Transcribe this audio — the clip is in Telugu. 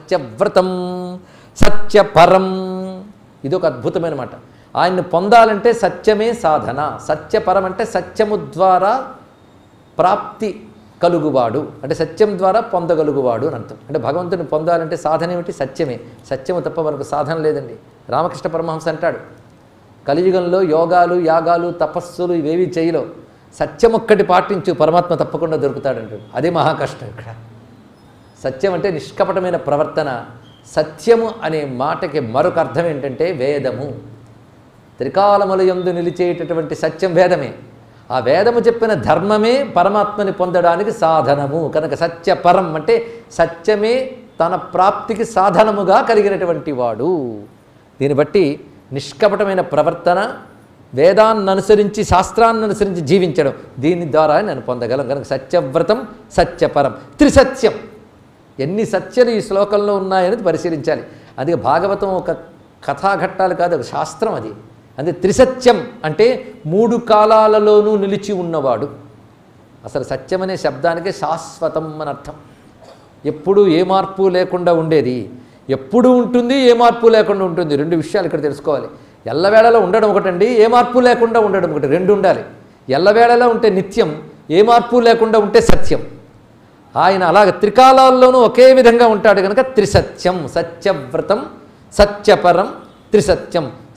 సత్యవ్రతం సత్యపరం ఇది ఒక అద్భుతమైన మాట ఆయన్ని పొందాలంటే సత్యమే సాధన సత్యపరం అంటే సత్యము ద్వారా ప్రాప్తి కలుగువాడు అంటే సత్యం ద్వారా పొందగలుగువాడు అని అర్థం అంటే భగవంతుని పొందాలంటే సాధన ఏమిటి సత్యమే సత్యము తప్ప మనకు సాధన లేదండి రామకృష్ణ పరమహంస అంటాడు కలియుగంలో యోగాలు యాగాలు తపస్సులు ఇవేవి చేయలో సత్యం ఒక్కటి పాటించు పరమాత్మ తప్పకుండా దొరుకుతాడంటాడు అదే మహాకష్టం ఇక్కడ సత్యం అంటే నిష్కపటమైన ప్రవర్తన సత్యము అనే మాటకి మరొక అర్థం ఏంటంటే వేదము త్రికాలముల యందు నిలిచేటటువంటి సత్యం వేదమే ఆ వేదము చెప్పిన ధర్మమే పరమాత్మని పొందడానికి సాధనము కనుక సత్యపరం అంటే సత్యమే తన ప్రాప్తికి సాధనముగా కలిగినటువంటి వాడు దీన్ని బట్టి నిష్కపటమైన ప్రవర్తన వేదాన్ని అనుసరించి శాస్త్రాన్ని అనుసరించి జీవించడం దీని ద్వారా నేను పొందగలం కనుక సత్యవ్రతం సత్యపరం త్రిసత్యం ఎన్ని సత్యాలు ఈ శ్లోకంలో ఉన్నాయనేది పరిశీలించాలి అది భాగవతం ఒక కథాఘట్టాలు కాదు ఒక శాస్త్రం అది అది త్రిసత్యం అంటే మూడు కాలాలలోనూ నిలిచి ఉన్నవాడు అసలు సత్యం అనే శబ్దానికే శాశ్వతం అని అర్థం ఎప్పుడూ ఏ మార్పు లేకుండా ఉండేది ఎప్పుడు ఉంటుంది ఏ మార్పు లేకుండా ఉంటుంది రెండు విషయాలు ఇక్కడ తెలుసుకోవాలి ఎల్లవేళలో ఉండడం ఒకటండి ఏ మార్పు లేకుండా ఉండడం ఒకటి రెండు ఉండాలి ఎల్లవేళలో ఉంటే నిత్యం ఏ మార్పు లేకుండా ఉంటే సత్యం ఆయన అలాగ త్రికాలాల్లోనూ ఒకే విధంగా ఉంటాడు కనుక త్రిసత్యం సత్యవ్రతం సత్యపరం త్రిసత్యం